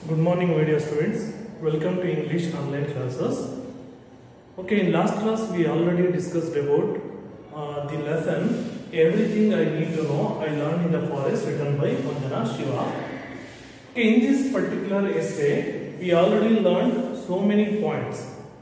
Good morning, my dear students. Welcome to English online classes. Okay, in last class we already discussed about uh, the lesson Everything I Need to Know I Learned in the Forest written by Vandana Shiva. Okay, in this particular essay, we already learned so many points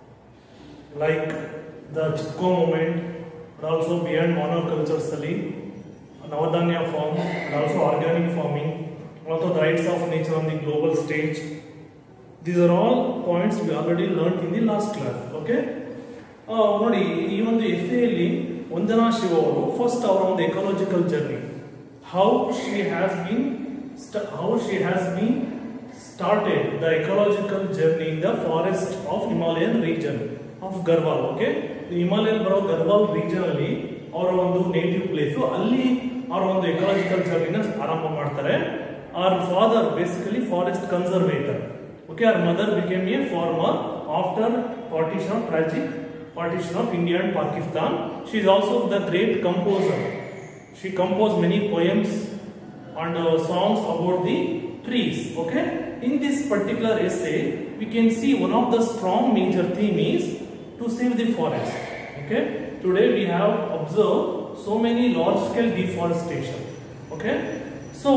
like the Chipko movement, and also beyond monoculture study, Navadanya farm, and also organic farming, and also the rights of nature on the global stage. These are all points we already learned in the last class. Okay? ಆ, ನೋಡಿ ಈ ಒಂದು ಎಸ್ಸೆಯಲ್ಲಿ ವಂದನಾ ಶಿವ ಅವರು first ಅವರ ಒಂದು ecological journey how she has been how she has been started the ecological journey in the forest of Himalayan region of Garhwal okay Himalayan ಬರೋ Garhwal region ಅಲ್ಲಿ ಅವರ ಒಂದು ನೇಟಿವ್ ಪ್ಲೇಸ್ ಅಲ್ಲಿ ಅವರ ಒಂದು ಎಕಾಲಜಿಕಲ್ ಜರ್ನಿನ ಆರಂಭ ಮಾಡ್ತಾರೆ her father basically forest conservator okay her mother became a farmer after partition of tragic partition of India and Pakistan. She is also the great composer. She composed many poems and uh, songs about the trees. Okay. In this particular essay, we can see one of the strong major theme is to save the forest. Okay. Today we have observed so many large scale deforestation. Okay. So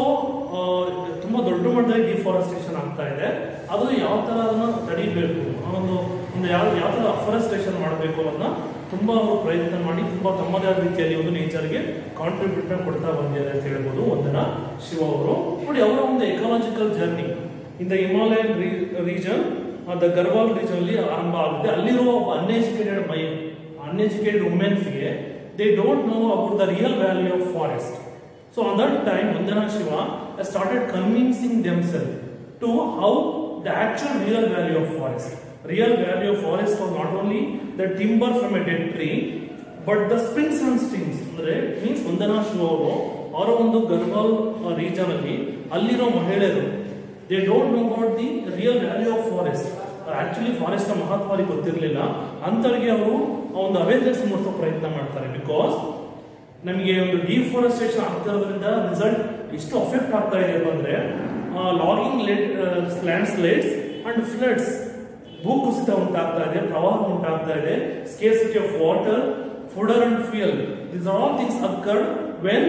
ತುಂಬಾ ದೊಡ್ಡ ಮಟ್ಟದಲ್ಲಿ deforestation ಆಗ್ತಾ ಇದೆ ಅದು ಯಾವ ತರ ಅದನ್ನ ತಡಿಬೇಕು ಆ ಒಂದು ಒಂದು ಯಾವ ಯಾವ ತರ ಅಫಾರೆಸ್ಟೇಷನ್ ಮಾಡಬೇಕು ಅನ್ನೋದನ್ನ ತುಂಬಾ ಅವರು ಪ್ರಯತ್ನ ಮಾಡಿ ತುಂಬಾ ತಮ್ಮದೇ ಆದ ರೀತಿಯಲ್ಲಿ ಒಂದು ನೇಚರ್ಗೆ ಕಾಂಟ್ರಿಬ್ಯೂಟ್ ಕೊಡ್ತಾ ಬಂದಿದ್ದಾರೆ ಅಂತ ಹೇಳ್ಬೋದು ಒಂದನ ಶಿವ ಅವರು ನೋಡಿ ಅವರ ಒಂದು ecological journey in the Himalayan region the Garhwal region ಅಲ್ಲಿ ಆರಂಭ ಆಗುತ್ತೆ ಅಲ್ಲಿರುವ ಒಬ್ಬ ಅನ್ಎಜುಕೇಟೆಡ್ ಮೈ ಅನ್ಎಜುಕೇಟೆಡ್ ವುಮೆನ್ಸ್ಗೆ they don't know about the real value of forest So on that time, Vandana Shiva has started convincing themselves to how the actual real value of forest. Real value of forest was not only the timber from a dead tree, but the springs and streams. ಅಂದ್ರೆ means Vandana Shiva ಅವರು ಅವರ ಒಂದು Garhwal region ಅಲ್ಲಿ ಅಲ್ಲಿರೋ ಮಹಿಳೆಯರು they don't know about the real value of forest actually forest ನ ಮಹತ್ವ ಅವ್ರಿಗೆ ಗೊತ್ತಿರಲಿಲ್ಲ ಅಂತವರಿಗೆ ಅವರು ಒಂದು ಅವೇರ್ನೆಸ್ ಮೂಡಿಸೋ ಪ್ರಯತ್ನ ಮಾಡ್ತಾರೆ ಬಿಕಾಸ್ ನಮಗೆ ಒಂದು ಡಿಫಾರೆಸ್ಟೇಷನ್ ಆಗ್ತಿರೋದ್ರಿಂದ ರಿಸಲ್ಟ್ ಎಷ್ಟು ಅಫೆಕ್ಟ್ ಆಗ್ತಾ ಇದೆ ಅಂದ್ರೆ logging landslides and floods ಭೂಕುಸಿತ ಉಂಟಾಗ್ತಾ ಇದೆ ಪ್ರವಾಹ ಉಂಟಾಗ್ತಾ ಇದೆ scarcity of water fodder and fuel this are all things occurred when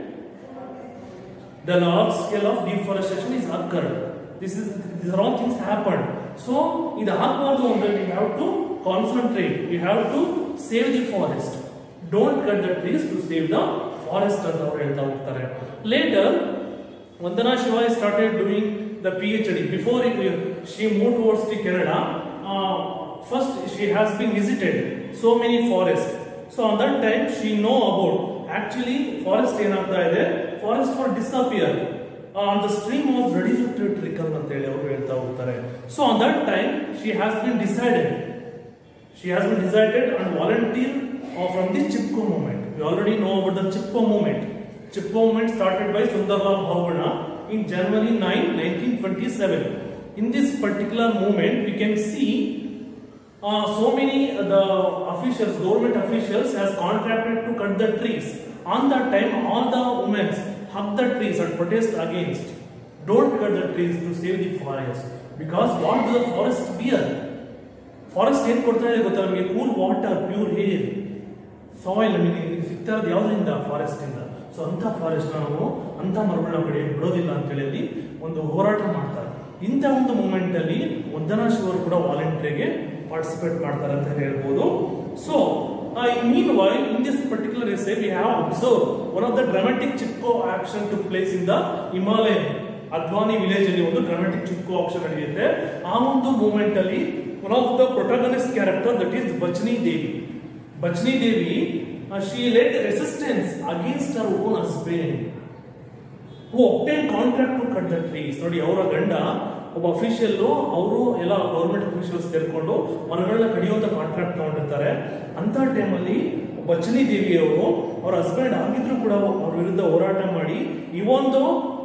the large scale of deforestation is occurred. This is these are all things happened. So ಇದು ಆಗಬಾರ್ದು ಅಂದ್ರೆ we have to concentrate. We have to save the forest. Don't cut the trees to save the forest ಅಂತ ಅವ್ರು ಹೇಳ್ತಾ ಹೋಗ್ತಾರೆ. Later, Vandana Shiva started doing the PhD. Before it, she moved towards the Canada, uh, first she has been visited so many forests. So on that time she know about actually forest ಏನಾಗ್ತಾ ಇದೆ forest far disappear on the stream was ready to trickle ಅಂತ ಹೇಳಿ ಅವರು ಹೇಳ್ತಾ ಹೋಗ್ತಾರೆ so on that time she has been decided she has been decided and volunteer from the Chipko movement we already know about the Chipko movement Chipko movement started by Sunderlal ಭಾವಣ in January 9, 1927. In this particular movement, we can see uh, so many uh, the officials, government officials, has contracted to cut the trees. On that time, all the women hug the trees and protest against. Don't cut the trees to save the forest. Because what do the forest bear? Forest ಏನ್ ಕೊಡ್ತಾ ಇದೆ ಗೊತ್ತಾ ನಮಗೆ cool water pure air soil ನಮಗೆ ಸಿಗ್ತಾ ಇರೋದು ಯಾವ್ದ್ರಿಂದ forest ಇಂದ ಸೊ ಅಂತ ಫಾರೆಸ್ಟ್ ನಾವು ಅಂತ ಮರಗಳನ್ನ ಕಡೆ ಬಿಡೋದಿಲ್ಲ ಅಂತ ಹೇಳಿ ಅಲ್ಲಿ ಒಂದು ಹೋರಾಟ ಮಾಡ್ತಾರೆ ಇಂಥ ಒಂದು ಮೂಮೆಂಟ್ ಅಲ್ಲಿ ವಂದನಾ ಶಿವರು ಕೂಡ ವಾಲಂಟಿಯರ್ಗೆ ಪಾರ್ಟಿಸಿಪೇಟ್ ಮಾಡ್ತಾರೆ ಅಂತ ಹೇಳ್ಬೋದು so in meanwhile in this particular essay we have observe one of the dramatic Chipko action to place in the Himalayan Advani village ಅಲ್ಲಿ ಒಂದು ಡ್ರಾಮೆಟಿಕ್ ಚಿಪ್ಕೋ ಆಕ್ಷನ್ ನಡೆಯುತ್ತೆ ಆ ಒಂದು ಮೂಮೆಂಟ್ ಅಲ್ಲಿ one of the protagonist character that is Bachni Devi Bachni Devi she let resistance against our own husband who obtained contract to cut the trees ನೋಡಿ ಅವರ ಗಂಡ ಒಬ್ಬ ಅಫಿಷಿಯಲ್ ಅವರು ಎಲ್ಲ ಗೌರ್ಮೆಂಟ್ ಅಫಿಷಿಯಲ್ಸ್ ಸೇರ್ಕೊಂಡು ಮರಗಳನ್ನ ಕಡಿಯುವಂತ ಕಾಂಟ್ರಾಕ್ಟ್ ತಗೊಂಡಿರ್ತಾರೆ ಅಂತ ಟೈಮಲ್ಲಿ ಬಚ್ಚನಿ ದೇವಿಯವರು ಅವ್ರ ಹಸ್ಬೆಂಡ್ ಆಗಿದ್ರು ಕೂಡ ಅವ್ರ ವಿರುದ್ಧ ಹೋರಾಟ ಮಾಡಿ ಇವೊಂದು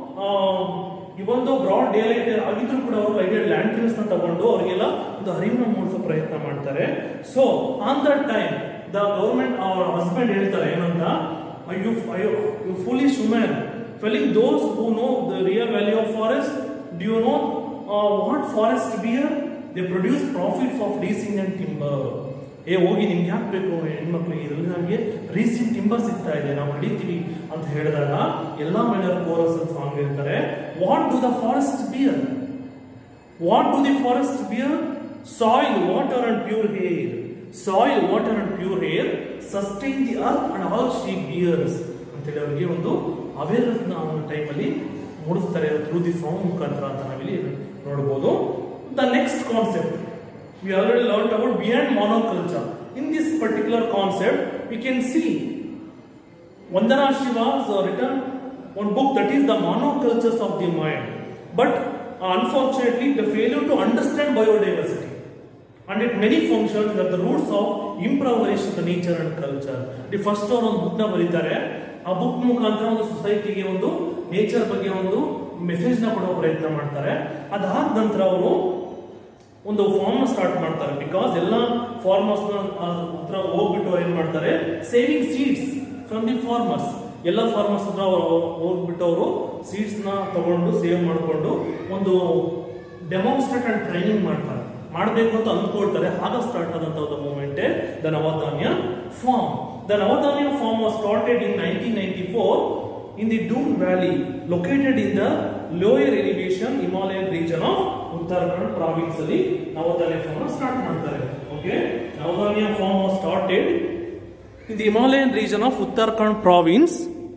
ಇವೊಂದು ಬ್ರಾಡ್ ಡೇ ಲೈಟ್ ಆಗಿದ್ರು ಕೂಡ ಅವರು ಲೈಟೆಡ್ ಲ್ಯಾಂಡ್ ಟ್ರೀಸ್ ನ ತಗೊಂಡು ಅವರಿಗೆಲ್ಲ ಒಂದು ಅರಿವನ್ನು ಮೂಡಿಸೋ ಪ್ರಯತ್ನ ಮಾಡ್ತಾರೆ so on that time the government ಅವ್ರ ಹಸ್ಬೆಂಡ್ ಹೇಳ್ತಾರೆ ಏನಂತ you you foolish women felling those who know the real value of forest do you know what forest bear they produce profits of resin and timber ಏ ಹೋಗಿ ನಿಮ್ಗೆ ಯಾಕೆ ಬೇಕು ಹೆಣ್ಮಕ್ಳಿಗೆ ಇದರಲ್ಲಿ ನಮಗೆ ರೀಸಿಂಗ್ ಟಿಂಬರ್ ಸಿಗ್ತಾ ಇದೆ ನಾವು ಕಡಿತೀವಿ ಅಂತ ಹೇಳಿದಾಗ ಎಲ್ಲಾ ಮೈನರ್ ಕೋರಸ್ ಸಾಂಗ್ ಇರ್ತಾರೆ what do the forest bear what do the forest bear soil water and pure air soil water and pure air sustain the earth and all she bears ಅಂತೇಳಿ ಅವರಿಗೆ ಒಂದು ಅವೇರ್ನೆಸ್ ನ ಒಂದು ಟೈಮಲ್ಲಿ ಮೂಡಿಸ್ತಾರೆ through the song ಮುಖಾಂತರ ಅಂತ ನಾವಿಲ್ಲಿ ನೋಡಬಹುದು the next concept we already learned about beyond monoculture in this particular concept we can see vandana shiva's uh, written one book that is the monocultures of the mind but uh, unfortunately the failure to understand biodiversity and it many functions are the roots of improvisation of the nature and culture the first ಅವರು ಒಂದು ಬುಕ್ನ ಬರೀತಾರೆ ಆ book ಮುಖಾಂತರ ಒಂದು ಸೊಸೈಟಿಗೆ ಒಂದು nature ಬಗ್ಗೆ ಒಂದು ಮೆಸೇಜ್ ನ ಕೊಡೋ ಪ್ರಯತ್ನ ಮಾಡ್ತಾರೆ ಅದಾದ ನಂತರ ಅವರು ಒಂದು ಫಾರ್ಮ್ ಸ್ಟಾರ್ಟ್ ಮಾಡ್ತಾರೆ ಬಿಕಾಸ್ ಎಲ್ಲ ಫಾರ್ಮರ್ಸ್ ಹತ್ರ ಹೋಗ್ಬಿಟ್ಟು ಅವ್ರು ಏನ್ ಮಾಡ್ತಾರೆ saving seeds from the farmers ಎಲ್ಲ ಫಾರ್ಮರ್ಸ್ ಹತ್ರ ಅವ್ರು ಹೋಗ್ಬಿಟ್ಟು ಅವರು ಸೀಡ್ಸ್ ನ ತಗೊಂಡು ಸೇವ್ ಮಾಡಿಕೊಂಡು ಒಂದು ಡೆಮಾನ್ಸ್ಟ್ರೇಟ್ ಅಂಡ್ ಟ್ರೈನಿಂಗ್ ಮಾಡ್ತಾರೆ ಮಾಡಬೇಕು ಅಂತ ಅಂದ್ಕೊಳ್ತಾರೆ ಆಗ ಸ್ಟಾರ್ಟ್ ಆದಂತ ಒಂದು moment the Navdanya farm the Navdanya farm was started in nineteen ninety four in the Doon Valley, located in the lower elevation Himalayan region of Uttarakhand province ಅಲ್ಲಿ ನವಧಾನ್ಯ ಫಾರ್ಮ್ ಸ್ಟಾರ್ಟ್ ಮಾಡ್ತಾರೆ okay Navdanya farm was started in the Himalayan region of Uttarakhand province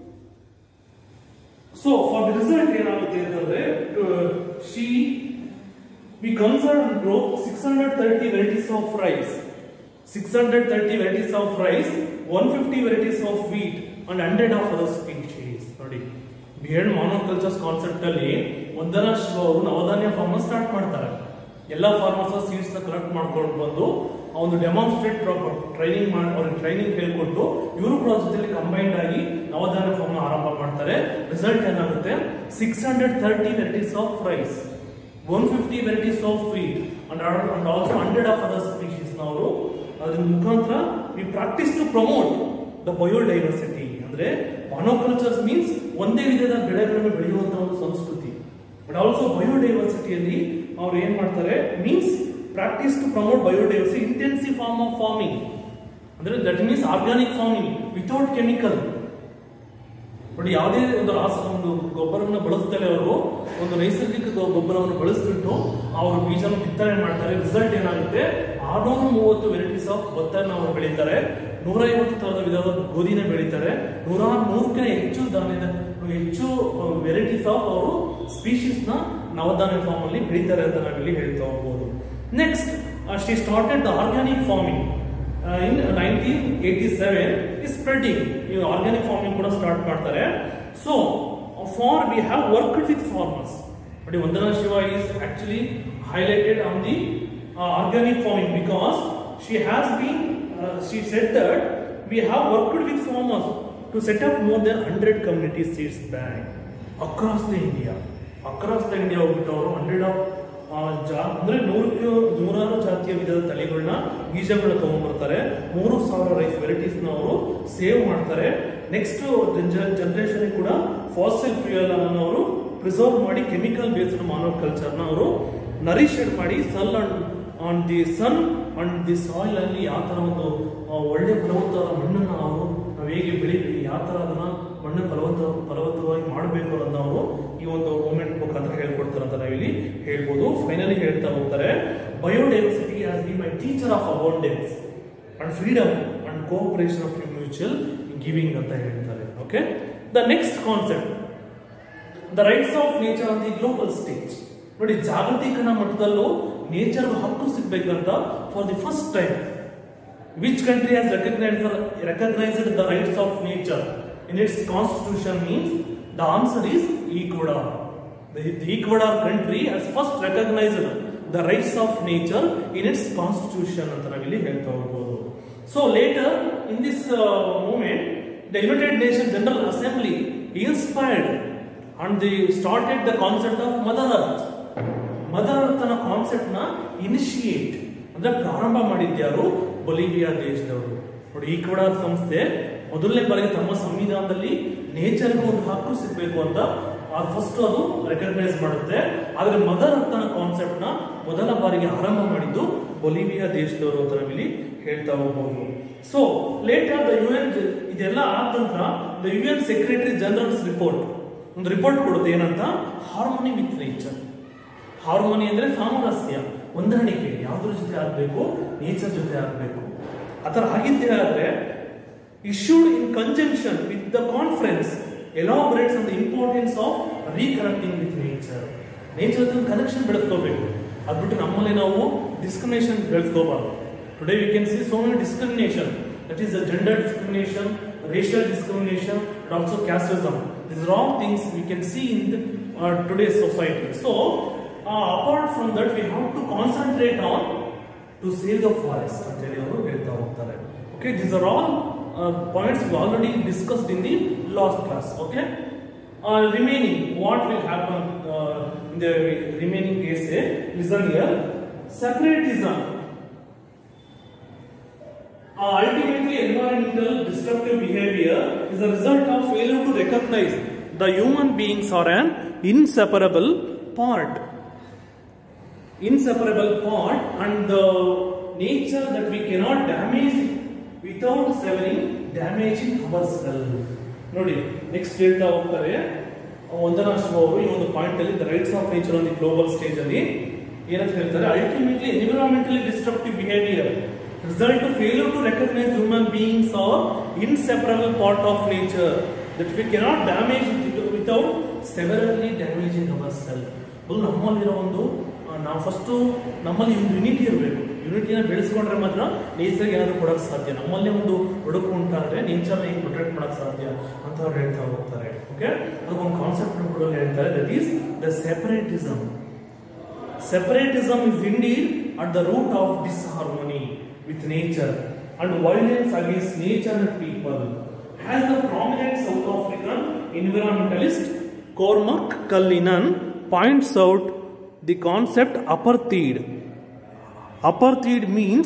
so for the result ಏನಾಗುತ್ತೆ ಅಂತಂದ್ರೆ she we concern growth six hundred thirty varieties of rice six hundred thirty varieties of rice one fifty varieties of wheat and hundred of other species ನೋಡಿ ಬಿಹೆಡ್ monocultures concept ಅಲ್ಲಿ ಒಂದರ ಶಿವ ಅವರು ನವಧಾನ್ಯ farm start ಮಾಡ್ತಾರೆ ಎಲ್ಲ farmers seeds ನ collect ಮಾಡ್ಕೊಂಡು ಬಂದು ಆ ಒಂದು ಡೆಮಾನ್ಸ್ಟ್ರೇಟ್ ಟ್ರೈನಿಂಗ್ ಮಾಡಿ ಅವ್ರಿಗೆ ಟ್ರೈನಿಂಗ್ ಹೇಳ್ಕೊಟ್ಟು ಇವರು ಕೂಡ ಜೊತೆಲಿ ಕಂಬೈನ್ಡ್ ಆಗಿ ನವಧಾನ್ಯ ಫಾರ್ಮ್ ಆರಂಭ ಮಾಡ್ತಾರೆ ರಿಸಲ್ಟ್ ಏನಾಗುತ್ತೆ six hundred thirty varieties of rice one fifty varieties of wheat and and also hundred of other species ಅವರು ಅದ್ರ ಮುಖಾಂತರ we practise to promote the biodiversity ಅಂದ್ರೆ ಮಾನೋಕಲ್ಚರ್ಸ್ ಮೀನ್ಸ್ ಒಂದೇ ವಿಧದ ಬೆಳೆಗಳನ್ನು ಬೆಳೆಯುವಂತಹ ಒಂದು ಸಂಸ್ಕೃತಿ ಬಟ್ ಆಲ್ಸೋ ಬಯೋಡೈವರ್ಸಿಟಿಯಲ್ಲಿ ಅವ್ರು ಏನ್ ಮಾಡ್ತಾರೆ means practise to promote biodiversity intensive form of farming ಅಂದ್ರೆ that means organic farming without chemical but ಯಾವುದೇ ಒಂದು ರಾಸ ಒಂದು ಗೊಬ್ಬರವನ್ನು ಬಳಸ್ತಾರೆ ಅವರು ಒಂದು ನೈಸರ್ಗಿಕ ಗೊ- ಗೊಬ್ಬರವನ್ನು ಬಳಸ್ಬಿಟ್ಟು ಅವರು ಬೀಜನ ಬಿತ್ತನೆ ಮಾಡ್ತಾರೆ ರಿಸಲ್ಟ್ ಏನಾಗುತ್ತೆ ಆರ್ನೂರ ಮೂವತ್ತು ವೆರೈಟೀಸ್ ಆಫ್ ಭತ್ತನ ಅವರು ಬೆಳೀತಾರೆ ನೂರ ಐವತ್ತು ತರದ ವಿಧದ ಗೋಧಿನ ಬೆಳೀತಾರೆ ನೂರ ನೂರಕ್ಕಿಂತ ಹೆಚ್ಚು ಧಾನ್ಯದ ಹೆಚ್ಚು ವೆರೈಟೀಸ್ ಆಫ್ ಅವರು ಸ್ಪೀಶೀಸ್ ನ ನವಧಾನ್ಯ ಫಾರ್ಮ್ ಅಲ್ಲಿ ಬೆಳೀತಾರೆ ಅಂತ ನಾವಿಲ್ಲಿ ಹೇಳ್ತಾ ಹೋಗ್ಬೋದು next she started the organic farming in nineteen eighty seven is spreading ಈ ಆರ್ಗ್ಯಾನಿಕ್ ಫಾರ್ಮಿಂಗ್ ಕೂಡ ಸ್ಟಾರ್ಟ್ ಮಾಡ್ತಾರೆ so far we have worked with farmers ನೋಡಿ Vandana Shiva is actually highlighted on the organic farming because she has been she set that we have worked with farmers to set up more than hundred community seeds bank across the India across the India ಹೋಗ್ಬಿಟ್ಟು ಅವರು hundred of ಜಾ ಅಂದ್ರೆ ನೂರಕ್ಕೆ ನೂರಾರು ಜಾತಿಯ ವಿಧದ ತಳಿಗಳನ್ನ ಬೀಜಗಳನ್ನ ತಗೊಂಡ್ಬರ್ತಾರೆ ಮೂರು ಸಾವಿರ ರೈಸ್ ವೆರೈಟೀಸ್ ನ ಅವರು ಸೇವ್ ಮಾಡ್ತಾರೆ ನೆಕ್ಸ್ಟ್ ಜನರೇಷನ್ ಕೂಡ ಫಾಸಿಲ್ ಫ್ಯೂಯಲ್ ಅನ್ನು ಅವರು ಪ್ರಿಸರ್ವ್ ಮಾಡಿ ಕೆಮಿಕಲ್ ಬೇಸ್ಡ್ ಮಾನವ ಕಲ್ಚರ್ ನ ಅವರು ನರಿಶೆಡ್ ಮಾಡಿ ಸಲ್ on the sun and the soil ಅಲ್ಲಿ ಯಾವ ತರ ಒಂದು ಆ, ಒಳ್ಳೆ ಫಲವತ್ತಾದ ಮಣ್ಣನ್ನ ಅವರು ನಾವು ಹೇಗೆ ಬೆಳಿಬೇಕು ಯಾವ ತರ ಅದನ್ನ ಮಣ್ಣನ್ನು ಫಲವತ್ತ ಫಲವತ್ತವಾಗಿ ಮಾಡಬೇಕು ಅನ್ನೋದನ್ನ ಅವರು ಈ ಒಂದು ಮೂಮೆಂಟ್ ಮುಖಾಂತರ ಹೇಳ್ಕೊಡ್ತಾರೆ ಅಂತ ನಾವಿಲ್ಲಿ ಹೇಳ್ಬೋದು ಫೈನಲಿ ಹೇಳ್ತಾ ಹೋಗ್ತಾರೆ biodiversity has be my teacher of abundance and freedom and cooperation of mutual giving ಅಂತ ಹೇಳ್ತಾರೆ okay the next concept the rights of nature on the global stage ನೋಡಿ ಜಾಗತಿಕನ ಮಟ್ಟದಲ್ಲೂ ನೇಚರ್ ಹಕ್ಕು ಸಿಗ್ಬೇಕಂತ for the first time which country has recognised recognised the rights of nature in its constitution means the answer is Ecuador the Ecuador country has first recognised the rights of nature in its constitution ಅಂತ ನಾವಿಲ್ಲಿ ಹೇಳ್ತಾ ಹೋಗ್ಬೋದು so later in this moment the United Nation General Assembly inspired and the started the concept of mother earth mother earth ಅನ್ನೋ concept ನ initiate ಅಂದ್ರೆ ಪ್ರಾರಂಭ ಮಾಡಿದ್ಯಾರು Bolivia ದೇಶದವರು ನೋಡಿ ಈಕ್ವಡಾರ್ ಸಂಸ್ಥೆ ಮೊದಲನೇ ಬಾರಿಗೆ ತಮ್ಮ ಸಂವಿಧಾನದಲ್ಲಿ ನೇಚರ್ಗೆ ಒಂದು ಹಕ್ಕು ಸಿಗಬೇಕು ಅಂತ ಫಸ್ಟ್ ಅದು ರೆಕಗ್ನೈಸ್ ಮಾಡುತ್ತೆ ಆದ್ರೆ ಮದರ್ ಅಂತ ಕಾನ್ಸೆಪ್ಟ್ ನ ಮೊದಲ ಬಾರಿಗೆ ಆರಂಭ ಮಾಡಿದ್ದು ಬೊಲಿವಿಯಾ ದೇಶದವರು ಅಂತ ನಾವಿಲ್ಲಿ ಹೇಳ್ತಾ ಹೋಗ್ಬೋದು so later the U N ಇದೆಲ್ಲ ಆದ ನಂತರ the U N secretary general's report ಒಂದು ರಿಪೋರ್ಟ್ ಕೊಡುತ್ತೆ ಏನಂತ ಹಾರ್ಮೋನಿ ವಿತ್ ನೇಚರ್ ಹಾರ್ಮೋನಿ ಅಂದ್ರೆ ಸಾಮರಸ್ಯ ಹೊಂದಾಣಿಕೆ ಯಾವ್ದ್ರ ಜೊತೆ ಆಗ್ಬೇಕು ನೇಚರ್ ಜೊತೆ ಆಗ್ಬೇಕು ಆತರ ಆಗಿದ್ದೇ ಆದ್ರೆ issued in conjunction with the conference elaborates on the importance of reconnecting with nature. Nature ಜೊತೆ ಕನೆಕ್ಷನ್ ಬೆಳೆಸ್ಕೋಬೇಕು ಅದ್ಬಿಟ್ಟು ನಮ್ಮಲ್ಲಿ ನಾವು ಡಿಸ್ಕ್ರಿಮಿನೇಷನ್ ಬೆಳೆಸ್ಕೋಬಾರ್ದು today we can see so many discrimination that is the gender discrimination racial discrimination and also casteism this are all things we can see in today society so apart from that we have to concentrate on to save the forest ಅಂತ ಹೇಳಿ ಅವರು ಹೇಳ್ತಾ ಹೋಗ್ತಾರೆ okay this are all points already discussed in the last class okay remaining what will happen in the remaining case listen here separatism ultimately environmental destructive behavior is a result of failure to recognize the human beings are an inseparable part inseparable part and the nature that we cannot damage without severing damaging ourselves ನೋಡಿ next ಹೇಳ್ತಾ ಹೋಗ್ತಾರೆ ವಂದನಾ ಶಿವ ಅವರು ಈ ಒಂದು point ಅಲ್ಲಿ the rights of nature on the global stage ಅಲ್ಲಿ ಏನಂತ ಹೇಳ್ತಾರೆ ultimately environmentally destructive behaviour result to failure to recognize human beings are inseparable part of nature that we cannot damage it without severely damaging ourselves ಅದು ನಮ್ಮಲ್ಲಿರೋ ಒಂದು ಆ, ನಾವು first ನಮ್ಮಲ್ಲಿ ಒಂದು ಯುನಿಟಿ ಇರಬೇಕು ಯುನಿಟಿನ ಬೆಳೆಸ್ಕೊಂಡ್ರೆ ಮಾತ್ರ ನೇಚರ್ಗೆ ಏನಾದ್ರು ಕೊಡೋಕೆ ಸಾಧ್ಯ ನಮ್ಮಲ್ಲೇ ಒಂದು ಒಡಕು ಉಂಟಾದ್ರೆ ನೇಚರ್ನ ಹೆಂಗ್ ಪ್ರೊಟೆಕ್ಟ್ ಮಾಡಕ್ ಸಾಧ್ಯ ಅಂತ ಅವ್ರು ಹೇಳ್ತಾ ಹೋಗ್ತಾರೆ ಓಕೆ ಅದಕ್ಕೊಂದು ಕಾನ್ಸೆಪ್ಟ್ ಕೂಡ ಹೇಳ್ತಾರೆ that is the separatism Separatism is indeed at the root of disharmony with nature and violence against nature and people. As the prominent South African environmentalist Cormac Cullinan points out the concept apartheid. Apartheid means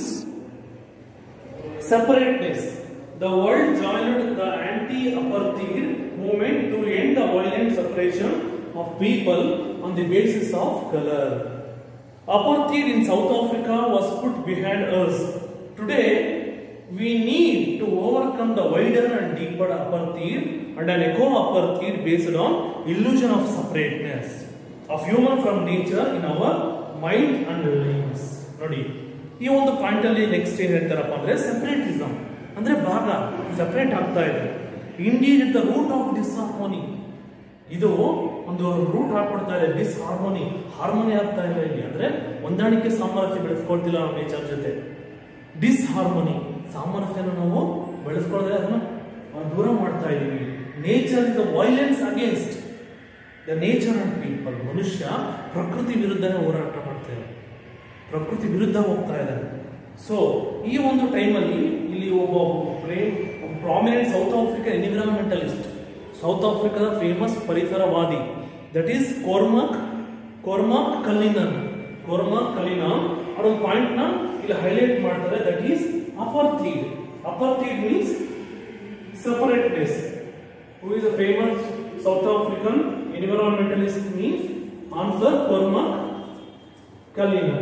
separateness. The world joined the anti-apartheid movement to end the violent separation of people on the basis of color. Apartheid in South Africa was put behind us. Today, we need to overcome the wider and deeper apartheid and an eco-apartheid based on illusion of separateness of human from nature in our mind and lives. ನೋಡಿ ಈ ಒಂದು point ಅಲ್ಲಿ next ಏನ್ ಹೇಳ್ತಾರಪ್ಪ ಅಂದ್ರೆ separatism ಅಂದ್ರೆ ಭಾಗ separate ಆಗ್ತಾ ಇದೆ Indian the root of disharmony ಇದು ಒಂದು ರೂಟ್ ಹಾಕೊಡ್ತಾ ಇದೆ ಡಿಸ್ ಹಾರ್ಮೋನಿ ಹಾರ್ಮೋನಿ ಆಗ್ತಾ ಇದೆ ಇಲ್ಲಿ ಅಂದ್ರೆ ಹೊಂದಾಣಿಕೆ ಸಾಮರಸ್ಯ ಬೆಳೆಸ್ಕೊಳ್ತಿಲ್ಲ ನಾವು ನೇಚರ್ ಜೊತೆ ಡಿಸ್ ಹಾರ್ಮೋನಿ ಸಾಮರಸ್ಯನ ನಾವು ಬೆಳೆಸ್ಕೊಳ್ಳದೆ ಅದನ್ನ ಆ, ದೂರ ಮಾಡ್ತಾ ಇದೀವಿ nature is violence against the nature and people ಮನುಷ್ಯ ಪ್ರಕೃತಿ ವಿರುದ್ಧನೇ ಹೋರಾಟ ಮಾಡ್ತಾರೆ ಪ್ರಕೃತಿ ವಿರುದ್ಧ ಹೋಗ್ತಾ ಇದ್ದಾನೆ ಸೊ ಈ ಒಂದು ಟೈಮಲ್ಲಿ ಇಲ್ಲಿ ಒಬ್ಬ prominent south Africa environmentalist south ಆಫ್ರಿಕಾದ ಫೇಮಸ್ ಪರಿಸರವಾದಿ that is Cormac Cormac Cullinan Cormac Cullinan ಅವ್ರ ಒಂದು ಪಾಯಿಂಟ್ ನ ಇಲ್ಲಿ ಹೈಲೈಟ್ ಮಾಡ್ತಾರೆ that is apartheid apartheid means separateness. Who is a famous South African environmentalist means answer Cormac Cullinan.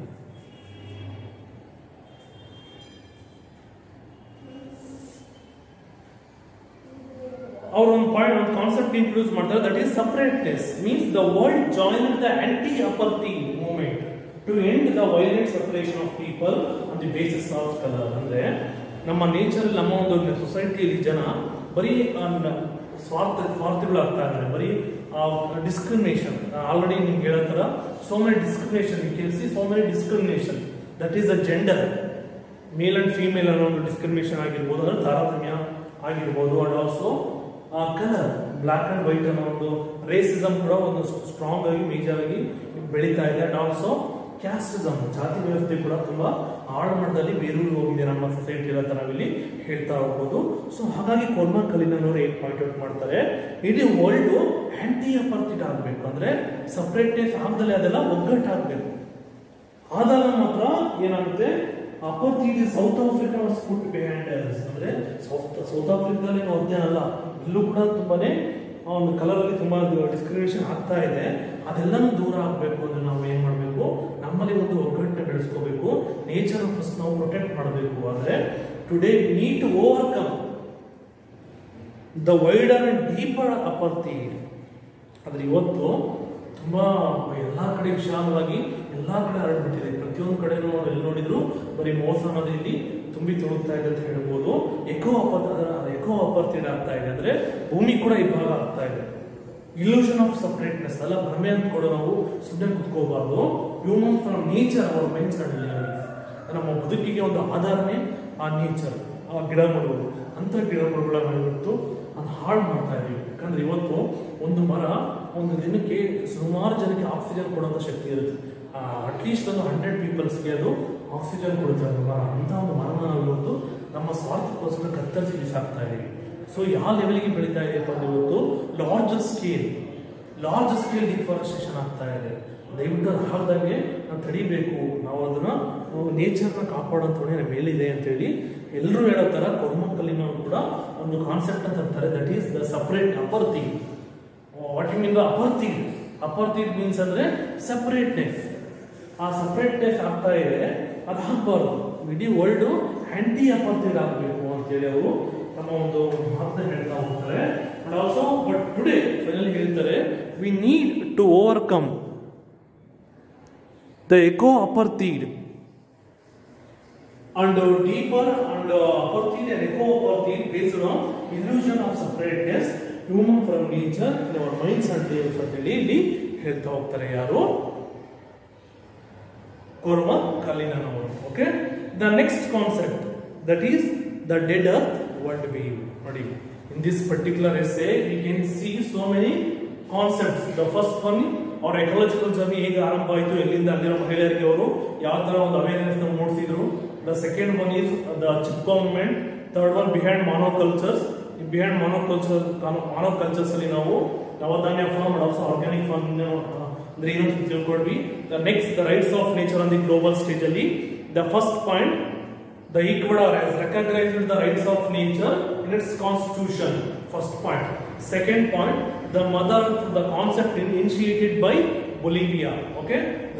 ಅವ್ರ ಒಂದು point ಒಂದು ಕಾನ್ಸೆಪ್ಟ್ ಇಂಟ್ರೊಡ್ಯೂಸ್ ಮಾಡ್ತಾರೆ that is separateness means the world join the anti apartheid movement to end the violent separation of people on the basis of colour ಅಂದ್ರೆ ನಮ್ಮ nature ನಮ್ಮ ಒಂದು ಸೊಸೈಟಿಯಲ್ಲಿ ಜನ ಬರೀ ಆ, ನ- ಸ್ವಾರ್ಥ ಸ್ವಾರ್ಥಿಗಳಾಗ್ತಾ ಇದ್ದಾರೆ ಬರೀ ಡಿಸ್ಕ್ರಿಮಿನೇಷನ್ ಆಲ್ರೆಡಿ ನಿಮ್ಗೆ ಹೇಳೋ ಥರ so many discrimination you can see so many discrimination that is a gender male and female ಅನ್ನೋ ಒಂದು ಡಿಸ್ಕ್ರಿಮಿನೇಷನ್ ಆಗಿರ್ಬೋದು ಅಂದ್ರೆ ತಾರತಮ್ಯ ಆಗಿರ್ಬೋದು and also colour black and white ಅನ್ನೋ ಒಂದು ರೇಸಿಸಮ್ ಕೂಡ ಒಂದು ಸ್ಟ್ರಾಂಗ್ ಆಗಿ ಮೇಜರ್ ಆಗಿ ಬೆಳೀತಾ ಇದೆ ಅಂಡ್ ಆಲ್ಸೋ ಕ್ಯಾಸ್ಟಿಸಮ್ ಜಾತಿ ವ್ಯವಸ್ಥೆ ಕೂಡ ತುಂಬಾ ಆಳಮಟ್ಟದಲ್ಲಿ ಬೇರೂರು ಹೋಗಿದೆ ನಮ್ಮ ಸೊಸೈಟಿ ಅಂತ ನಾವಿಲ್ಲಿ ಹೇಳ್ತಾ ಹೋಗ್ಬೋದು ಸೊ ಹಾಗಾಗಿ ಕೊರ್ಮಾ ಕಲಿನವರು ಏನ್ ಪಾಯಿಂಟ್ ಔಟ್ ಮಾಡ್ತಾರೆ ಇಡೀ ವರ್ಲ್ಡ್ ಆಂಟಿ ಅಪರ್ತಿಟ್ ಆಗ್ಬೇಕು ಅಂದ್ರೆ ಸಪ್ರೇಟ್ನೆಸ್ ಆಗ್ದಲೇ ಅದೆಲ್ಲ ಒಗ್ಗಟ್ಟಾಗಬೇಕು ಆದಾಗ ಮಾತ್ರ ಏನಾಗುತ್ತೆ opportunity south Africa was put behind ಅಂದ್ರೆ ಸೌತ್ ಸೌತ್ ಆಫ್ರಿಕಾದಲ್ಲಿ ಅಧ್ಯಯನ ಅಲ್ಲ ಇಲ್ಲೂ ಕೂಡ ತುಂಬಾನೇ ಆ ಒಂದು ಕಲರಲ್ಲಿ ತುಂಬಾ ಡಿಸ್ಕ್ರಿಮಿನೇಷನ್ ಆಗ್ತಾ ಇದೆ ಅದೆಲ್ಲನೂ ದೂರ ಆಗಬೇಕು ಅಂದ್ರೆ ನಾವು ಏನ್ ಮಾಡಬೇಕು ನಮ್ಮಲ್ಲಿ ಒಂದು ಒಗ್ಗಟ್ಟನ್ನ ಬೆಳೆಸ್ಕೋಬೇಕು ನೇಚರ್ ಫಸ್ಟ್ ನಾವು ಪ್ರೊಟೆಕ್ಟ್ ಮಾಡಬೇಕು ಆದ್ರೆ today need to overcome the wider and deeper apartheid ಆದ್ರೆ ಇವತ್ತು ತುಂಬಾ ಎಲ್ಲಾ ಕಡೆ ವಿಶಾಲವಾಗಿ ಎಲ್ಲಾ ಕಡೆ ಹರಡ್ಬಿಟ್ಟಿದೆ ಪ್ರತಿಯೊಂದು ಕಡೆ ಎಲ್ಲಿ ನೋಡಿದ್ರು ಬರೀ ಮೋಸ ಅನ್ನೋದು ಇಲ್ಲಿ ತುಂಬಿ ತುಳುಕ್ತಾ ಇದೆ ಅಂತ ಹೇಳ್ಬೋದು ಎಕೋ ಅಪರ್ ಎಕೋ ಅಪರ್ತೀಡ್ ಆಗ್ತಾ ಇದೆ ಅಂದ್ರೆ ಭೂಮಿ ಕೂಡ ಇಬ್ಬಾಗ ಆಗ್ತಾ ಇದೆ ಇಲ್ಯೂಷನ್ ಆಫ್ ಸಪ್ರೇಟ್ನೆಸ್ ಅಲ್ಲ ಭ್ರಮೆ ಅಂತ ಕೂಡ ನಾವು ಸುಮ್ಮನೆ ಕುತ್ಕೋಬಾರ್ದು human from nature our minds and ನಮ್ಮ ಬದುಕಿಗೆ ಒಂದು ಆಧಾರನೇ ಆ ನೇಚರ್ ಆ ಗಿಡ ಮರಗಳು ಅಂತ ಗಿಡ ಮರಗಳನ್ನ ಇವತ್ತು ಅದು ಹಾಳು ಮಾಡ್ತಾ ಇದೀವಿ ಯಾಕಂದ್ರೆ ಇವತ್ತು ಒಂದು ಮರ ಒಂದು ದಿನಕ್ಕೆ ಸುಮಾರು ಜನಕ್ಕೆ ಆಕ್ಸಿಜನ್ ಕೊಡುವಂತ ಶಕ್ತಿ ಇರುತ್ತೆ ಅಟ್ಲೀಸ್ಟ್ ಒಂದು ಹಂಡ್ರೆಡ್ ಪೀಪಲ್ಸ್ಗೆ ಅದು ಆಕ್ಸಿಜನ್ ಕೊಡುತ್ತೆ ಒಂದು ಮರ ಅಂತ ಒಂದು ಮರನ ನಾವು ಇವತ್ತು ನಮ್ಮ ಸ್ವಾರ್ಥಕ್ಕೋಸ್ಕರ ಕತ್ತರಿಸಿ ಬಿಸಾಕ್ತಾ ಇದೀವಿ ಸೊ ಯಾವ ಲೆವೆಲ್ಗೆ ಬೆಳೀತಾ ಇದೆಯಪ್ಪ ಅಂದ್ರೆ ಇವತ್ತು large scale large scale deforestation ಆಗ್ತಾ ಇದೆ ದಯವಿಟ್ಟು ಅದು ಹಾಕ್ದಂಗೆ ನಾವು ತಡಿಬೇಕು ನಾವು ಅದನ್ನ ನೇಚರ್ನ ಕಾಪಾಡೋಂಥ ಹೊಣೆ ನಮ್ಮ ಮೇಲಿದೆ ಅಂತೇಳಿ ಎಲ್ಲರೂ ಹೇಳೋ ಥರ ಕೊರ್ಮಕ್ಕಲ್ಲಿನವರು ಕೂಡ ಒಂದು ಕಾನ್ಸೆಪ್ಟ್ ಅಂತ ಅಂತಾರೆ that is the separate apartheid what you mean the apartheid apartheid means ಅಂದ್ರೆ ಸಪರೇಟ್ನೆಸ್ ಆ ಸಪರೇಟ್ನೆಸ್ ಆಗ್ತಾ ಇದೆ ಅದು ಆಗ್ಬಾರ್ದು ಇಡೀ ವರ್ಲ್ಡ್ ಆಂಟಿ ಅಪರ್ತೀಡ್ ಆಗಬೇಕು ಅಂತೇಳಿ ಅವರು ನಮ್ಮ ಒಂದು ಮಾತನ್ನ ಹೇಳ್ತಾ ಹೋಗ್ತಾರೆ but also but today finally ಹೇಳ್ತಾರೆ we need to overcome the eco apartheid and uh, deeper and uh, apatheid and eco-apatheid based on illusion of separateness human from nature in our minds and lives ಅಂತ ಹೇಳಿ ಇಲ್ಲಿ ಹೇಳ್ತಾ ಹೋಗ್ತಾರೆ ಯಾರು Cormac ಕಲಿನವರು okay the next concept that is the dead earth world view ನೋಡಿ in this particular essay we can see so many concepts the first one ಅವ್ರ ecological journey ಹೇಗೆ ಆರಂಭ ಆಯಿತು ಎಲ್ಲಿಂದ ಅಲ್ಲಿರೋ ಮಹಿಳೆಯರಿಗೆ ಅವರು ಯಾವ ತರ ಒಂದು ಅವೇರ್ನೆಸ್ ಮೂಡಿಸಿದ್ರು the second one is the chip government third one behind monocultures behind monoculture monocultures ಅಲ್ಲಿ ನಾವು Navdanya farm and also organic farm ಅಂದ್ರೆ ಏನು ಅಂತ ತಿಳ್ಕೊಂಡ್ವಿ the next the rights of nature on the global stage ಅಲ್ಲಿ the first point the Ecuador has recognised the rights of nature in its constitution first point second point the mother the concept initiated by Bolivia okay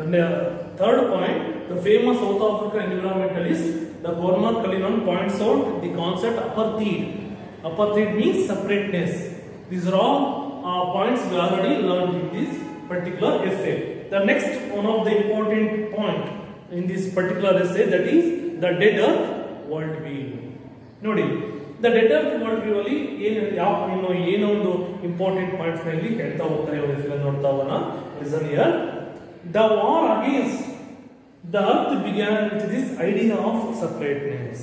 third point the famous south Africa environmentalist the Cormac Cullinan points out the concept apartheid apartheid means separateness these are all uh, points we already learned in this particular essay. The next one of the important point in this particular essay that is the dead earth world view. ನೋಡಿ the dead earth world view ಅಲ್ಲಿ ಏನು ಯಾವ ಇನ್ನು ಏನೋ ಒಂದು important points ನಲ್ಲಿ ಹೇಳ್ತಾ ಹೋಗ್ತಾರೆ ಅವ್ರ ಹೆಸರು ನೋಡ್ತಾ ಹೋಗೋಣ listen here the war against the earth began with this idea of separateness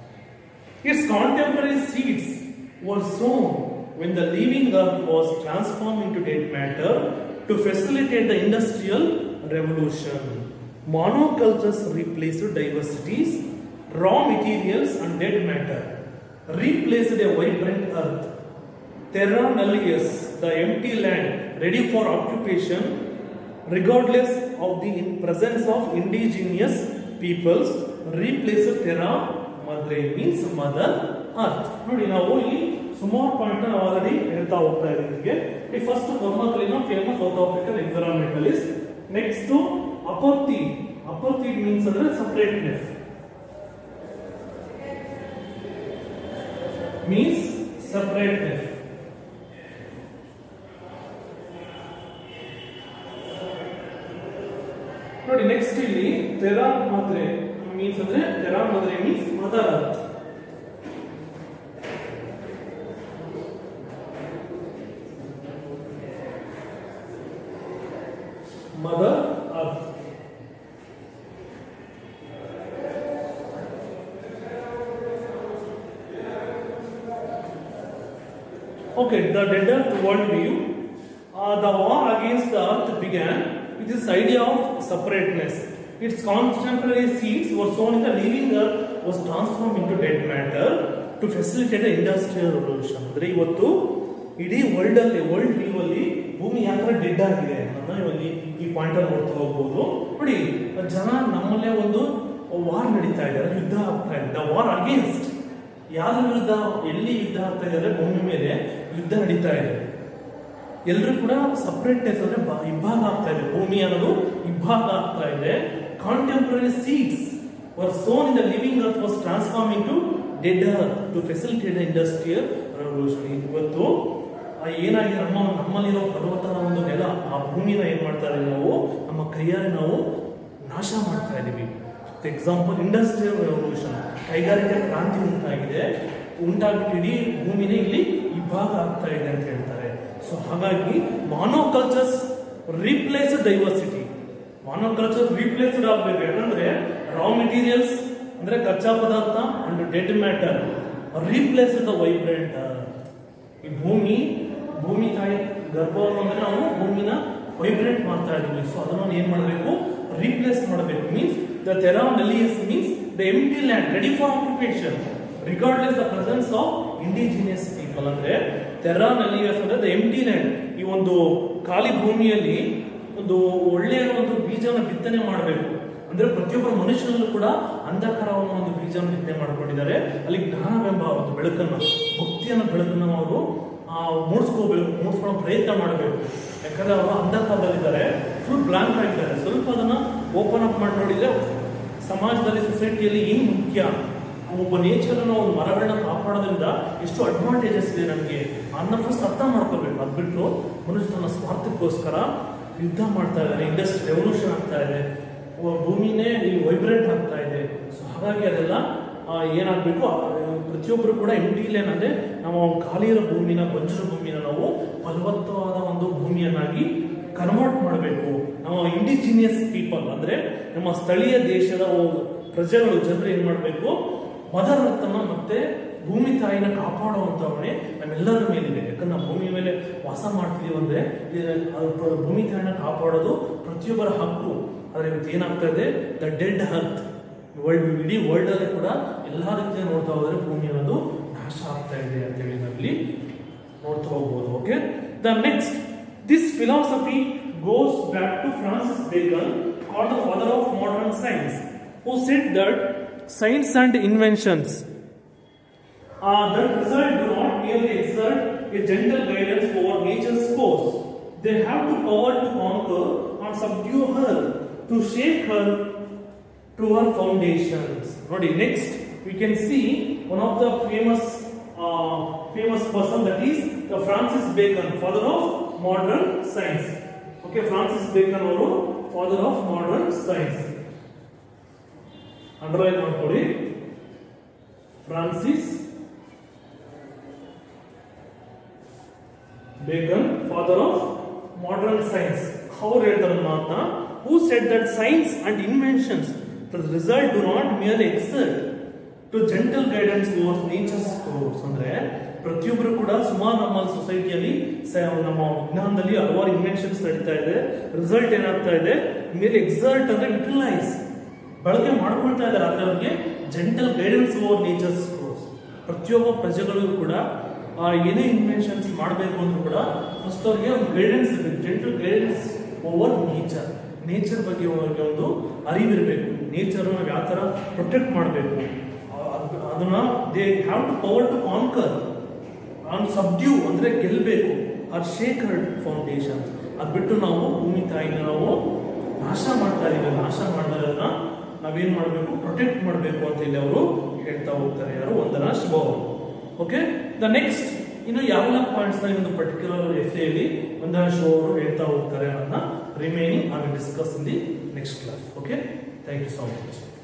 Its contemporary seeds were sown when the living earth was transformed into dead matter to facilitate the industrial revolution. Monocultures replaced diversities, raw materials, and dead matter, replaced a vibrant earth. Terra nullius, the empty land ready for occupation, regardless of the in- presence of indigenous peoples, replaced terra madre means mother earth. ನೋಡಿ ನಾವು ಇಲ್ಲಿ ಸುಮಾರು point ನಾವು already ಹೇಳ್ತಾ ಹೋಗ್ತಾ ಇದ್ದೀವಿ ಈ first Cormac Cullinan famous south African environmentalist next apartheid apartheid means ಅಂದ್ರೆ ಸಪರೇಟ್ನೆಸ್ ಮೀನ್ಸ್ ಸಪರೇಟ್ನೆಸ್ ನೋಡಿ ನೆಕ್ಸ್ಟ್ ಇಲ್ಲಿ ತೆರಾ ಮಾತ್ರೆ ಮೀನ್ಸ್ ಅಂದ್ರೆ terra mater means mother earth mother earth Okay, the dead earth world view. Uh, the war against the earth began with this idea of separateness. Its contemporary seeds were sown in the living earth was transformed into dead matter to facilitate the industrial revolution. ಅಂದ್ರೆ ಇವತ್ತು ಇಡೀ world ಅಲ್ಲಿ world view ಅಲ್ಲಿ ಭೂಮಿ ಯಾಕೆ dead ಆಗಿದೆ ಅನ್ನೋದನ್ನ ಇಲ್ಲಿ ಈ ಪಾಯಿಂಟ್ ಅಲ್ಲಿ ನೋಡ್ತಾ ಹೋಗ್ಬೋದು ನೋಡಿ ಜನ ನಮ್ಮಲ್ಲೇ ಒಂದು ವಾರ್ ನಡೀತಾ ಇದೆ ಯುದ್ಧ ಆಗ್ತಾ ಇದೆ ವಾರ್ ಅಗೇನ್ಸ್ಟ್ ಯಾರ ವಿರುದ್ಧ ಎಲ್ಲಿ ಯುದ್ಧ ಆಗ್ತಾ ಇದ್ದಾರೆ ಭೂಮಿ ಮೇಲೆ ಯುದ್ಧ ನಡೀತಾ ಇದೆ ಎಲ್ಲರೂ ಕೂಡ ಸಪ್ರೇಟ್ನೆಸ್ ಅಂದ್ರೆ ಬ- ಇಬ್ಬಾಗ ಆಗ್ತಾ ಇದೆ ಭೂಮಿ ಅನ್ನೋದು ಇಬ್ಬಾಗ ಆಗ್ತಾ ಇದೆ contemporary seeds were sown in the living earth was transform into dead earth to facilitate industrial revolution ಇವತ್ತು ಆ ಏನಾಗಿದೆ ನಮ್ಮ ನಮ್ಮಲ್ಲಿರೋ ಪರ್ವತನ ಒಂದು ನೆಲ ಆ ಭೂಮಿನ ಏನ್ ಮಾಡ್ತಾ ಇದೀವಿ ನಾವು ನಮ್ಮ ಕೈಯಾರೆ ನಾವು ನಾಶ ಮಾಡ್ತಾ ಇದೀವಿ ಎಕ್ಸಾಂಪಲ್ ಇಂಡಸ್ಟ್ರಿಯಲ್ ರೆವಲ್ಯೂಷನ್ ಕೈಗಾರಿಕೆ ಕ್ರಾಂತಿ ಉಂಟಾಗಿದೆ ಉಂಟಾಗ್ಬಿಟ್ಟು ಇಡೀ ಭೂಮಿನೇ ಇಲ್ಲಿ ಇಬ್ಬಾಗ ಆಗ್ತಾ ಇದೆ ಅಂತ ಹೇಳ್ತಾರೆ ಸೊ ಹಾಗಾಗಿ monocultures replace diversity monoculture replaced ಆಗ್ಬೇಕು ಯಾಕಂದ್ರೆ ರಾ ಮೆಟೀರಿಯಲ್ಸ್ ಅಂದ್ರೆ ಕಚ್ಚಾ ಪದಾರ್ಥ and dead matter replace the vibrant ಈ ಭೂಮಿ ಭೂಮಿ ತಾಯಿ ಗರ್ಭವನ್ನು ಅಂದ್ರೆ ನಾವು ಭೂಮಿನ ವೈಬ್ರೇಟ್ ಮಾಡ್ತಾ ಇದೀವಿ ಸೊ ಅದನ್ನ ಏನ್ ಮಾಡಬೇಕು ರೀಪ್ಲೇಸ್ ಮಾಡಬೇಕು means the terra nullius means the empty land ready for occupation regardless the presence of indigenous people ಅಂದ್ರೆ ತೆರಾ ಮೆಲಿಯಸ್ ಅಂದ್ರೆ ದ ಎಂಟಿ ಲ್ಯಾಂಡ್ ಈ ಒಂದು ಖಾಲಿ ಭೂಮಿಯಲ್ಲಿ ಒಂದು ಒಳ್ಳೆಯ ಒಂದು ಬೀಜನ ಬಿತ್ತನೆ ಮಾಡಬೇಕು ಅಂದ್ರೆ ಪ್ರತಿಯೊಬ್ಬರ ಮನುಷ್ಯನಲ್ಲೂ ಕೂಡ ಅಂಧಕಾರವನ್ನು ಒಂದು ಬೀಜವನ್ನು ಬಿತ್ತನೆ ಮಾಡ್ಕೊಂಡಿದ್ದಾರೆ ಅಲ್ಲಿ ಜ್ಞಾನವೆಂಬ ಒಂದು ಬೆಳಕನ್ನು ಭಕ್ತಿಯನ್ನ ಬೆಳಕನ್ನು ಅವರು ಆ, ಮೂಡಿಸ್ಕೋಬೇಕು ಮೂಡಿಸ್ಕೊಳ್ಳೋ ಪ್ರಯತ್ನ ಮಾಡಬೇಕು ಯಾಕಂದ್ರೆ ಅವರು ಅಂಧಕಾರದಲ್ಲಿದ್ದಾರೆ ಫುಲ್ ಬ್ಲಾಂಕ್ ಆಗಿದ್ದಾರೆ ಸ್ವಲ್ಪ ಅದನ್ನ ಓಪನ್ ಅಪ್ ಮಾಡಿ ನೋಡಿದ್ರೆ ಸಮಾಜದಲ್ಲಿ ಸೊಸೈಟಿಯಲ್ಲಿ ಏನು ಮುಖ್ಯ ಒಬ್ಬ ನೇಚರ್ ಒಂದು ಮರಗಳನ್ನ ಕಾಪಾಡೋದ್ರಿಂದ ಎಷ್ಟು ಅಡ್ವಾಂಟೇಜಸ್ ಇದೆ ನಮಗೆ ಅನ್ನ ಫಸ್ಟ್ ಅರ್ಥ ಮಾಡ್ಕೋಬೇಕು ಅದ್ ಬಿಟ್ಟು ಮನುಷ್ಯ ತನ್ನ ಸ್ವಾರ್ಥಕ್ಕೋಸ್ಕರ ಯುದ್ಧ ಮಾಡ್ತಾ ಇದ್ದಾರೆ ಇಂಡಸ್ಟ್ರಿ ರೆವಲ್ಯೂಷನ್ ಆಗ್ತಾ ಇದೆ ಒ- ಭೂಮಿನೇ ಇಲ್ಲಿ ವೈಬ್ರೇಟ್ ಆಗ್ತಾ ಇದೆ ಸೊ ಹಾಗಾಗಿ ಅದೆಲ್ಲ ಆ, ಏನಾಗ್ಬೇಕು ಆ, ಪ್ರತಿಯೊಬ್ಬರು ಕೂಡ ಎಂಟಿ ಲೇನ್ ಅಂದ್ರೆ ನಾವು ಖಾಲಿ ಇರೋ ಭೂಮಿನ ಬಂಜರು ಭೂಮಿನ ನಾವು ಫಲವತ್ತವಾದ ಒಂದು ಭೂಮಿಯನ್ನಾಗಿ ಕನ್ವರ್ಟ್ ಮಾಡಬೇಕು ನಾವು ಇಂಡಿಜಿನಿಯಸ್ ಪೀಪಲ್ ಅಂದ್ರೆ ನಮ್ಮ ಸ್ಥಳೀಯ ದೇಶದ ಒ- ಪ್ರಜೆಗಳು ಜನರು ಏನ್ ಮಾಡಬೇಕು ಮದರ್ ಅರ್ಥನ ಮತ್ತೆ ಭೂಮಿ ತಾಯಿನ ಕಾಪಾಡುವಂತ ಹೊಣೆ ನಮ್ಮೆಲ್ಲರ ಮೇಲಿದೆ ಯಾಕಂದ್ರೆ ನಾವು ಭೂಮಿ ಮೇಲೆ ವಾಸ ಮಾಡ್ತೀವಿ ಅಂದ್ರೆ ಇದು ಅದು ಪ್ರ- ಭೂಮಿ ತಾಯಿನ ಕಾಪಾಡೋದು ಪ್ರತಿಯೊಬ್ಬರ ಹಕ್ಕು ಆದ್ರೆ ಇವತ್ತು ಏನಾಗ್ತಾ ಇದೆ ದ ಡೆಡ್ ಅರ್ತ್ ವರ್ಲ್ಡ್ ಇಡೀ ವರ್ಲ್ಡ್ ಅಲ್ಲಿ ಕೂಡ ಎಲ್ಲಾ ರೀತಿಯ ನೋಡ್ತಾ ಹೋದ್ರೆ ಭೂಮಿ ಅನ್ನೋದು ನಾಶ ಆಗ್ತಾ ಇದೆ ಅಂತ ಹೇಳಿ ನಾವಿಲ್ಲಿ ನೋಡ್ತಾ ಹೋಗ್ಬೋದು okay the next this philosophy goes back to Francis Bacon called the father of modern science who set that science and inventions uh, that result do not merely exert a gentle guidance over nature's course. They have the power to conquer and subdue her, to shake her to her foundations. ನೋಡಿ next we can see one of the famous uh, famous person that is the Francis Bacon, father of modern science. Okay, Francis Bacon ಅವರು father of modern science. Underline ಮಾಡ್ಕೊಳ್ಳಿ Francis Bacon father of modern science ಅವ್ರು ಹೇಳ್ತಾರೆ ಮಾತನ್ನ who set that science and inventions the result do not mere exert to gentle guidance over nature's course ಅಂದ್ರೆ ಪ್ರತಿಯೊಬ್ಬರು ಕೂಡ ಸುಮಾರು ನಮ್ಮ ಸೊಸೈಟಿಯಲ್ಲಿ ನಮ್ಮ ವಿಜ್ಞಾನದಲ್ಲಿ ಹಲವಾರು ಇನ್ವೆನ್ಷನ್ಸ್ ನಡೀತಾ ಇದೆ ರಿಸಲ್ಟ್ ಏನಾಗ್ತಾ ಇದೆ ಮೇಲೆ ಎಕ್ಸರ್ಟ್ ಅಂದ್ರೆ ಯುಟಿಲೈಸ್ ಬಳಕೆ ಮಾಡ್ಕೊಳ್ತಾ ಇದ್ದಾರೆ ಆದ್ರೆ ಅವ್ರಿಗೆ gentle guidance over nature's course ಪ್ರತಿಯೊಬ್ಬ ಪ್ರಜೆಗಳಿಗೂ ಕೂಡ ಆ ಏನೇ ಇನ್ವೆನ್ಷನ್ಸ್ ಮಾಡಬೇಕು ಅಂದ್ರೂ ಕೂಡ ಫಸ್ಟ್ ಅವ್ರಿಗೆ ಒಂದು ಗೈಡೆನ್ಸ್ ಇರಬೇಕು gentle guidance over nature nature ಬಗ್ಗೆ ಅವ್ರಿಗೆ ಒಂದು ಅರಿವಿರಬೇಕು ನೇಚರ್ ಯಾವ ಥರ ಪ್ರೊಟೆಕ್ಟ್ ಮಾಡಬೇಕು ಅದನ್ನ they have to power to conquer and subdue ಅಂದ್ರೆ ಗೆಲ್ಲಬೇಕು ಆರ್ ಶೇಕರ್ಡ್ ಫೌಂಡೇಶನ್ ಅದ್ ಬಿಟ್ಟು ನಾವು ಭೂಮಿ ತಾಯಿನ ನಾವು ನಾಶ ಮಾಡ್ತಾ ಇದೀವಿ ನಾಶ ಮಾಡಿದ್ರನ್ನ ನಾವೇನ್ ಮಾಡಬೇಕು ಪ್ರೊಟೆಕ್ಟ್ ಮಾಡಬೇಕು ಅಂತ ಇಲ್ಲಿ ಅವರು ಹೇಳ್ತಾ ಹೋಗ್ತಾರೆ ಯಾರು ಒಂದನ ಶಿವ ಅವರು ಓಕೆ ದ ನೆಕ್ಸ್ಟ್ ಇನ್ನು ಯಾವೆಲ್ಲ ಪಾಯಿಂಟ್ಸ್ ನ ಒಂದು ಪರ್ಟಿಕ್ಯುಲರ್ ಎಫೆಯಲ್ಲಿ ಒಂದನ ಶಿವ ಅವರು ಹೇಳ್ತಾ ಹೋಗ್ತಾರೆ ಅನ್ನೋದನ್ನ remaining I will discuss in the next class okay thank you so much